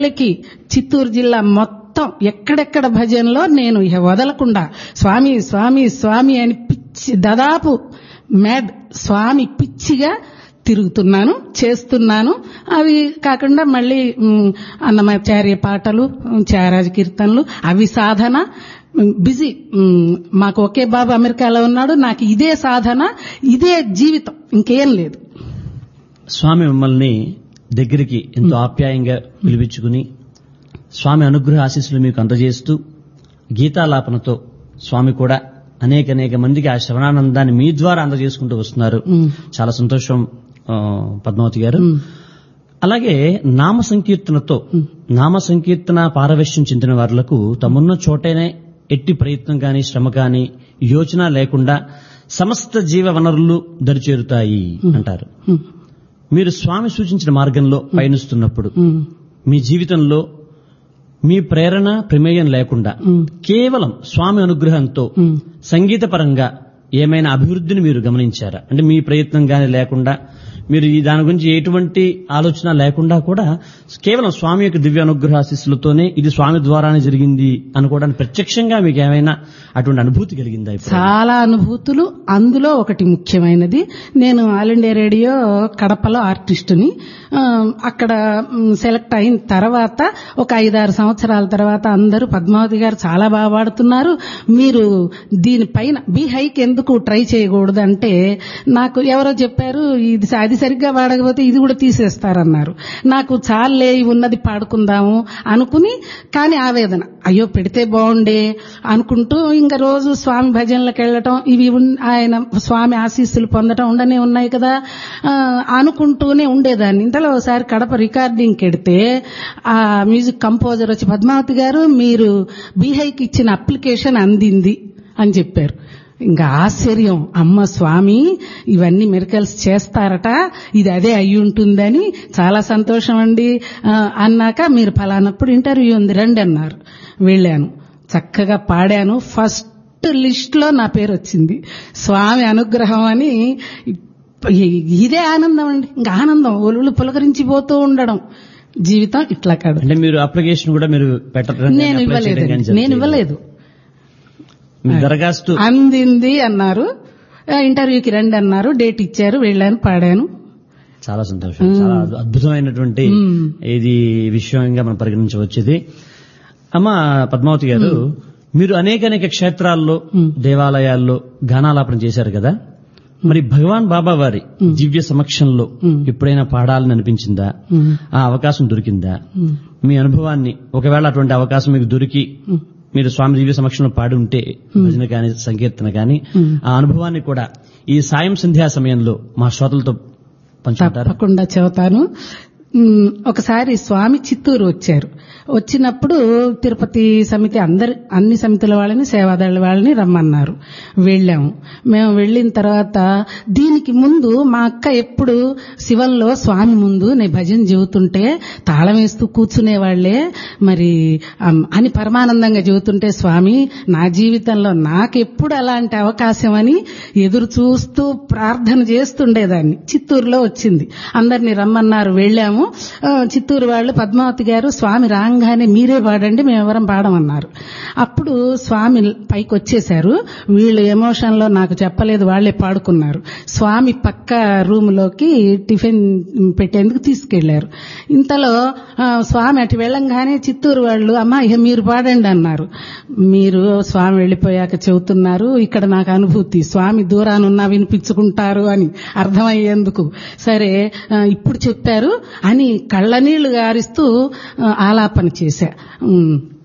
కి చిత్తూరు జిల్లా మొత్తం ఎక్కడెక్కడ భజనలో నేను ఇక వదలకుండా స్వామి స్వామి స్వామి అని పిచ్చి దాదాపు మ్యాడ్ స్వామి పిచ్చిగా తిరుగుతున్నాను చేస్తున్నాను అవి కాకుండా మళ్ళీ మ్, అన్నమాచార్య పాటలు మ్, త్యాగరాజ కీర్తనలు అవి సాధన మ్, బిజీ మ్, మాకు ఒకే బాబు అమెరికాలో ఉన్నాడు నాకు ఇదే సాధన ఇదే జీవితం ఇంకేం లేదు స్వామి మిమ్మల్ని దగ్గరికి ఎంతో ఆప్యాయంగా పిలిపించుకుని స్వామి అనుగ్రహ ఆశీస్సులు మీకు అందజేస్తూ గీతాలాపనతో స్వామి కూడా అనేక అనేక మందికి ఆ శ్రవణానందాన్ని మీ ద్వారా అందజేసుకుంటూ వస్తున్నారు మ్, చాలా సంతోషం ఆ, పద్మావతి గారు మ్, అలాగే నామ సంకీర్తనతో నామ సంకీర్తన పారవశ్యం చెందిన వారులకు తమున్న చోటనే ఎట్టి ప్రయత్నం కాని శ్రమ కాని యోచన లేకుండా సమస్త జీవ వనరులు దరిచేరుతాయి అంటారు మ్, మీరు స్వామి సూచించిన మార్గంలో పయనిస్తున్నప్పుడు మ్, మీ జీవితంలో మీ ప్రేరణ ప్రమేయం లేకుండా మ్, కేవలం స్వామి అనుగ్రహంతో మ్. సంగీతపరంగా ఏమైనా అభివృద్ధిని మీరు గమనించారా అంటే మీ ప్రయత్నం గాని లేకుండా మీరు ఈ దాని గురించి ఎటువంటి ఆలోచన లేకుండా కూడా కేవలం స్వామి యొక్క దివ్య అనుగ్రహ ఆశీస్సులతోనే ఇది స్వామి ద్వారానే జరిగింది అనుకోవడానికి ప్రత్యక్షంగా మీకు ఏమైనా అటువంటి అనుభూతి కలిగిందా ఇప్పుడు చాలా అనుభూతులు అందులో ఒకటి ముఖ్యమైనది నేను ఆల్ ఇండియా రేడియో కడపలో ఆర్టిస్టుని ఆ, అక్కడ మ్, సెలెక్ట్ అయిన తర్వాత ఒక ఐదారు సంవత్సరాల తర్వాత అందరూ పద్మావతి గారు చాలా బాగా పాడుతున్నారు మీరు దీనిపైన బీ హైక్ ఎందుకు ట్రై చేయకూడదు అంటే నాకు ఎవరో చెప్పారు ఇది అది సరిగ్గా పాడకపోతే ఇది కూడా తీసేస్తారన్నారు నాకు చాలే ఇవి ఉన్నది పాడుకుందాము అనుకుని కానీ ఆవేదన అయ్యో పెడితే బాగుండే అనుకుంటూ ఇంకా రోజు స్వామి భజనలకు వెళ్ళటం ఇవి ఉన్- ఆయన స్వామి ఆశీస్సులు పొందటం ఉండనే ఉన్నాయి కదా ఆ, అనుకుంటూనే ఉండేదాన్ని ఇంతలో ఒకసారి కడప రికార్డింగ్కి వెడితే ఆ మ్యూజిక్ కంపోజర్ వచ్చి పద్మావతి గారు మీరు బీహైకి ఇచ్చిన అప్లికేషన్ అందింది అని చెప్పారు ఇంకా ఆశ్చర్యం అమ్మ స్వామి ఇవన్నీ మెరికల్స్ చేస్తారట ఇది అదే అయి ఉంటుందని చాలా సంతోషం అండి ఆ, అన్నాక మీరు ఫలానప్పుడు ఇంటర్వ్యూ ఉంది రండి అన్నారు వెళ్ళాను చక్కగా పాడాను ఫస్ట్ లిస్ట్ లో నా పేరు వచ్చింది స్వామి అనుగ్రహం అని ఇ- ఇదే ఆనందం అండి ఇంకా ఆనందం ఒలులు పులకరించిపోతూ ఉండడం జీవితం ఇట్లా కాదు అంటే మీరు అప్లికేషన్ కూడా మీరు పెట్టడం నేను apply చేయడం ఇవ్వలేదు కానీ నేను జరగలేదు. ఇవ్వలేదు మీ దరఖాస్తు అందింది అన్నారు ఆ, ఇంటర్వ్యూకి రండి అన్నారు డేట్ ఇచ్చారు వెళ్ళాను పాడాను చాలా సంతోషం చాలా అద్భు- అద్భుతమైనటువంటి మ్మ్. ఇది విషయంగా మనం పరిగణించవచ్చేది అమ్మ పద్మావతి గారు మీరు అనేక అనేక క్షేత్రాల్లో దేవాలయాల్లో గానాలాపన చేశారు కదా మరి భగవాన్ బాబా వారి దివ్య సమక్షంలో ఎప్పుడైనా పాడాలని అనిపించిందా మ్మ్. ఆ అవకాశం దొరికిందా మ్మ్. మీ అనుభవాన్ని ఒకవేళ అటువంటి అవకాశం మీకు దొరికి మీరు స్వామి దివ్య సమక్షంలో పాడి ఉంటే భజన కానీ సంకీర్తన కానీ ఆ అనుభవాన్ని కూడా ఈ సాయం సంధ్యా సమయంలో మా శ్రోతలతో పంచుకుంటారు తప్పకుండా చెబుతాను ఉమ్, ఒకసారి స్వామి చిత్తూరు వచ్చారు వచ్చినప్పుడు తిరుపతి సమితి అందరి అన్ని సమితుల వాళ్ళని సేవాదళ వాళ్ళని రమ్మన్నారు వెళ్ళాము మేము వెళ్ళిన తర్వాత దీనికి ముందు మా అక్క ఎప్పుడు శివంలో స్వామి ముందు నేను భజన చెబుతుంటే తాళం వేస్తూ కూర్చునేవాళ్లే మరి అమ్, అని పరమానందంగా చెబుతుంటే స్వామి నా జీవితంలో నాకెప్పుడు అలాంటి అవకాశం అని ఎదురు చూస్తూ ప్రార్థన చేస్తుండేదాన్ని చిత్తూరులో వచ్చింది అందరినీ రమ్మన్నారు వెళ్ళాము ఆ, చిత్తూరు వాళ్ళు పద్మావతి గారు స్వామి రాగానే మీరే పాడండి మేము ఎవరం పాడమన్నారు అప్పుడు స్వామి పైకి వచ్చేశారు వీళ్ళు ఎమోషన్ లో నాకు చెప్పలేదు వాళ్లే పాడుకున్నారు స్వామి పక్క రూమ్ లోకి టిఫిన్ పెట్టేందుకు తీసుకెళ్లారు ఇంతలో ఆ, స్వామి అటు వెళ్ళంగానే చిత్తూరు వాళ్ళు అమ్మా ఇక మీరు పాడండి అన్నారు మీరు స్వామి వెళ్ళిపోయాక చెబుతున్నారు ఇక్కడ నాకు అనుభూతి స్వామి దూరానున్నా వినిపించుకుంటారు అని అర్థమయ్యేందుకు సరే ఆ, ఇప్పుడు చెప్పారు అని కళ్ళనీళ్లు గారిస్తూ ఆ, ఆలాపన చేశా ఉమ్,